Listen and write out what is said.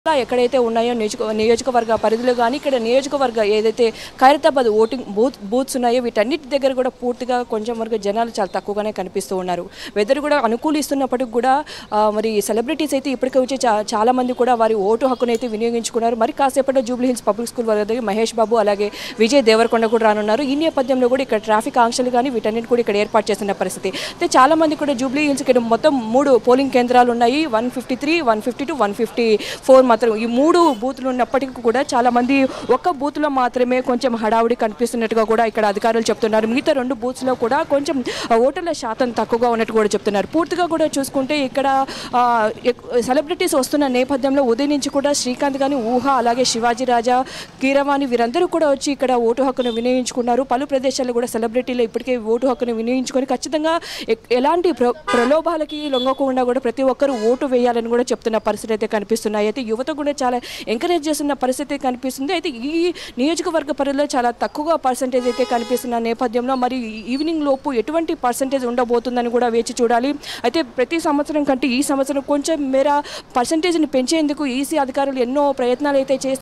ఎక్కడైతే ఉన్నాయో నియోజక నియోజకవర్గ పరిధిలో కానీ ఇక్కడ నియోజకవర్గ ఏదైతే ఖైరతాబాద్ ఓటింగ్ బూత్ బూత్స్ ఉన్నాయో వీటన్నిటి దగ్గర కూడా పూర్తిగా కొంచెం వరకు జనాలు చాలా తక్కువగానే కనిపిస్తూ ఉన్నారు వెదర్ కూడా అనుకూలిస్తున్నప్పటికి కూడా ఆ, మరి సెలబ్రిటీస్ అయితే ఇప్పటికే వచ్చి చా- చాలా మంది కూడా వారి ఓటు హక్కును అయితే వినియోగించుకున్నారు మరి కాసేపట్లో జూబ్లీ హిల్స్ పబ్లిక్ స్కూల్ వద్ద మహేష్ బాబు అలాగే విజయ్ దేవరకొండ కూడా రానున్నారు ఈ నేపథ్యంలో కూడా ఇక్కడ ట్రాఫిక్ ఆంక్షలు కానీ వీటన్నిటి కూడా ఇక్కడ ఏర్పాటు చేస్తున్న పరిస్థితి అయితే చాలా మంది కూడా జూబ్లీ హిల్స్ ఇక్కడ మొత్తం మూడు పోలింగ్ కేంద్రాలు ఉన్నాయి one fifty three one fifty two one fifty four మాత్రం ఈ మూడు బూతులు ఉన్నప్పటికీ కూడా చాలా మంది ఒక్క బూత్లో మాత్రమే కొంచెం హడావుడి కనిపిస్తున్నట్టుగా కూడా ఇక్కడ అధికారులు చెప్తున్నారు మిగతా రెండు బూత్స్లో కూడా కొంచెం ఆ, ఓటర్ల శాతం తక్కువగా ఉన్నట్టు కూడా చెప్తున్నారు పూర్తిగా కూడా చూసుకుంటే ఇక్కడ ఆ, ఎక్- సెలబ్రిటీస్ వస్తున్న నేపథ్యంలో ఉదయం నుంచి కూడా శ్రీకాంత్ కానీ ఊహ అలాగే శివాజీ రాజా కీరవాణి వీరందరూ కూడా వచ్చి ఇక్కడ ఓటు హక్కును వినియోగించుకున్నారు పలు ప్రదేశాల్లో కూడా సెలబ్రిటీలు ఇప్పటికే ఓటు హక్కును వినియోగించుకొని ఖచ్చితంగా ఎక్- ఎలాంటి ప్ర ప్రలోభాలకి లొంగకుండా కూడా ప్రతి ఒక్కరూ ఓటు వేయాలని కూడా చెప్తున్న పరిస్థితి అయితే కనిపిస్తున్నాయి అయితే యువత కూడా చాలా ఎంకరేజ్ చేస్తున్న పరిస్థితి కనిపిస్తుంది అయితే ఈ నియోజకవర్గ పరిధిలో చాలా తక్కువ పర్సంటేజ్ అయితే కనిపిస్తున్న నేపథ్యంలో మరి ఈవినింగ్ లోపు ఎటువంటి పర్సంటేజ్ ఉండబోతుందని కూడా వేచి చూడాలి అయితే ప్రతి సంవత్సరం కంటే ఈ సంవత్సరం కొంచెం మేర పర్సంటేజ్ని పెంచేందుకు ఈసీ అధికారులు ఎన్నో ప్రయత్నాలు అయితే చేస్తున్నారు